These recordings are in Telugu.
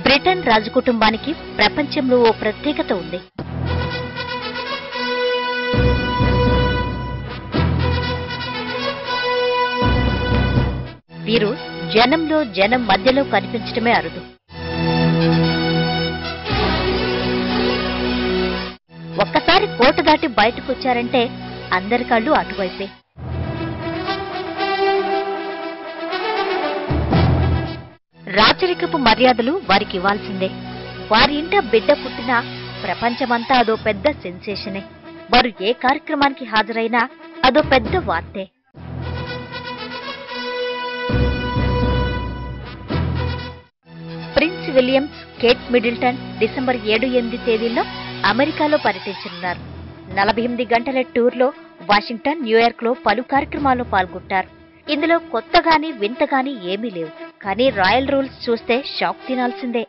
బ్రిటన్ రాజకుటుంబానికి ప్రపంచంలో ఓ ప్రత్యేకత ఉంది వీరు జనంలో జనం మధ్యలో కనిపించడమే అరుదు ఒక్కసారి కోట దాటి బయటకు వచ్చారంటే అందరి కళ్ళు అటువైపే రాచరికపు మర్యాదలు వారికి ఇవ్వాల్సిందే వారి ఇంట బిడ్డ పుట్టినా ప్రపంచమంతా అదో పెద్ద సెన్సేషనే వారు ఏ కార్యక్రమానికి హాజరైనా అదో పెద్ద వార్తే prince Williams Kate Middleton December ఏడు ఎనిమిది తేదీల్లో అమెరికాలో పర్యటించనున్నారు నలభై ఎనిమిది గంటల టూర్లో వాషింగ్టన్ న్యూయార్క్ లో పలు కార్యక్రమాల్లో పాల్గొంటారు ఇందులో కొత్తగాని వింతగాని ఏమీ లేవు కానీ రాయల్ రూల్స్ చూస్తే షాక్ తినాల్సిందే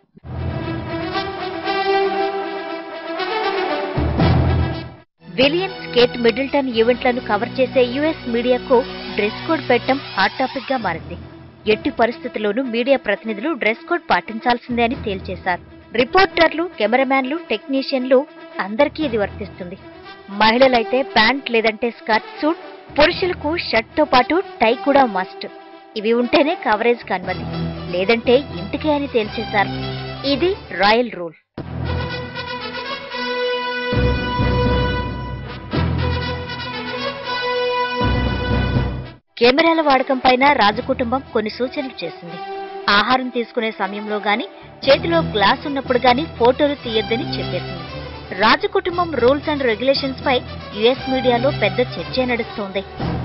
విలియమ్స్ కేట్ మిడిల్టన్ ఈవెంట్లను కవర్ చేసే యుఎస్ మీడియాకు డ్రెస్ కోడ్ పెట్టడం హాట్ టాపిక్ గా మారింది ఎట్టి పరిస్థితుల్లోనూ మీడియా ప్రతినిధులు డ్రెస్ కోడ్ పాటించాల్సిందే అని తేల్చేశారు రిపోర్టర్లు కెమెరామ్యాన్లు టెక్నీషియన్లు అందరికీ ఇది వర్తిస్తుంది మహిళలైతే ప్యాంట్ లేదంటే స్కర్ట్ సూట్ పురుషులకు షర్ట్ తో పాటు టై కూడా మస్ట్ ఇవి ఉంటేనే కవరేజ్ అనుమతి లేదంటే ఇంటికే అని తేల్చేశారు ఇది రాయల్ రూల్ కెమెరాల వాడకం పైన రాజకుటుంబం కొన్ని సూచనలు చేసింది ఆహారం తీసుకునే సమయంలో గాని చేతిలో గ్లాస్ ఉన్నప్పుడు గాని ఫోటోలు తీయొద్దని చెప్పేసింది రాజకుటుంబం రూల్స్ అండ్ రెగ్యులేషన్స్ పై యుఎస్ మీడియాలో పెద్ద చర్చే నడుస్తోంది